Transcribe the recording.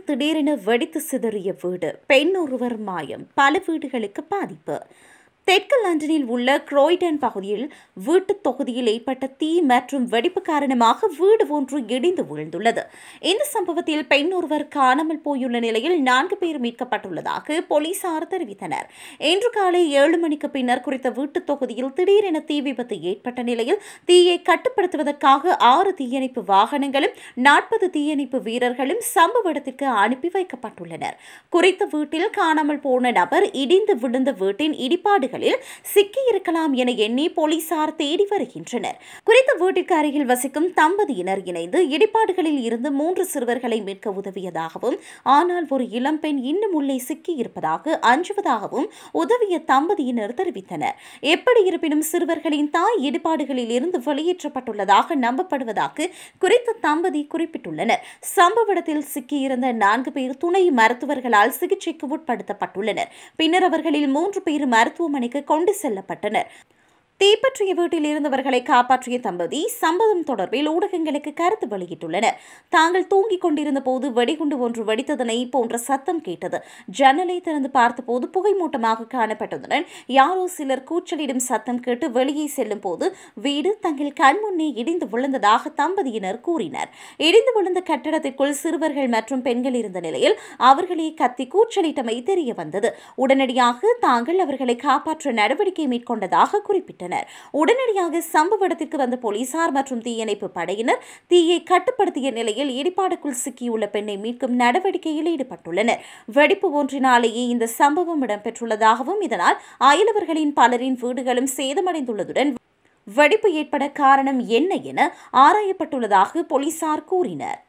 திடீரென வெடித்து சிதறிய வீடு பெண் ஒருவர் மாயம் பல வீடுகளுக்கு பாதிப்பு தெற்கு லண்டனில் உள்ள குரோய்டன் பகுதியில் வீட்டுத் தொகுதியில் ஏற்பட்ட தீ மற்றும் வெடிப்பு காரணமாக வீடு ஒன்று இடிந்து விழுந்துள்ளது இந்த சம்பவத்தில் பெண் ஒருவர் காணாமல் போயுள்ள நிலையில் நான்கு பேர் மீட்கப்பட்டுள்ளதாக போலீசார் தெரிவித்தனர் இன்று காலை ஏழு மணிக்கு பின்னர் குறித்த வீட்டுத் தொகுதியில் திடீரென தீ விபத்து ஏற்பட்ட நிலையில் தீயை கட்டுப்படுத்துவதற்காக ஆறு தீயணைப்பு வாகனங்களும் நாற்பது தீயணைப்பு வீரர்களும் சம்பவ இடத்திற்கு அனுப்பி வைக்கப்பட்டுள்ளனர் குறித்த வீட்டில் காணாமல் போன நபர் இடிந்து விழுந்த வீட்டின் இடிபாடுகளில் சிக்கியிருக்கலாம் என எண்ணி போலீசார் தேடி வருகின்றனர் குறித்த வீட்டிற்கு அருகில் வசிக்கும் தம்பதியினர் இணைந்து இடிபாடுகளில் இருந்து மூன்று சிறுவர்களை மீட்க உதவியதாகவும் ஆனால் ஒரு இளம்பெண் இன்னும் உள்ளே சிக்கியிருப்பதாக அஞ்சுவதாகவும் உதவிய தம்பதியினர் தெரிவித்தனர் எப்படி இருப்பினும் சிறுவர்களின் தாய் இடிபாடுகளில் இருந்து வெளியேற்றப்பட்டுள்ளதாக நம்பப்படுவதாக குறித்த தம்பதி குறிப்பிட்டுள்ளனர் சம்பவ இடத்தில் சிக்கியிருந்த நான்கு பேர் துணை மருத்துவர்களால் சிகிச்சைக்கு உட்படுத்தப்பட்டுள்ளனர் பின்னர் அவர்களில் மூன்று பேர் மருத்துவமனைக்கு கொண்டு செல்லப்பட்டனர் தீப்பற்றிய வீட்டில் இருந்தவர்களை காப்பாற்றிய தம்பதி சம்பவம் தொடர்பில் ஊடகங்களுக்கு கருத்து வெளியிட்டுள்ளனர் தாங்கள் தூங்கிக் கொண்டிருந்த போது வெடிகுண்டு ஒன்று வெடித்ததனை போன்ற சத்தம் கேட்டது ஜன்னலை திறந்து பார்த்தபோது புகைமூட்டமாக காணப்பட்டதுடன் யாரோ சிலர் கூச்சலிடும் சத்தம் கேட்டு வெளியே செல்லும் போது வீடு தங்கள் கண்முன்னே இடிந்து விழுந்ததாக தம்பதியினர் கூறினர் இடிந்து விழுந்த கட்டடத்திற்குள் சிறுவர்கள் மற்றும் பெண்கள் இருந்த நிலையில் அவர்களே கத்தி கூச்சலிட்டமை தெரிய வந்தது உடனடியாக தாங்கள் அவர்களை காப்பாற்ற நடவடிக்கை மேற்கொண்டதாக குறிப்பிட்டனர் உடனடியாக சம்பவ இடத்திற்கு வந்த போலீசார் மற்றும் தீயணைப்பு படையினர் தீயை கட்டுப்படுத்திய நிலையில் இடிபாடுக்குள் சிக்கியுள்ள பெண்ணை மீட்கும் நடவடிக்கையில் ஈடுபட்டுள்ளனர் வெடிப்பு ஒன்றினாலேயே இந்த சம்பவம் இடம்பெற்றுள்ளதாகவும் இதனால் அயலவர்களின் பலரின் வீடுகளும் சேதமடைந்துள்ளதுடன் வெடிப்பு ஏற்பட காரணம் என்ன என ஆராயப்பட்டுள்ளதாக போலீசார் கூறினர்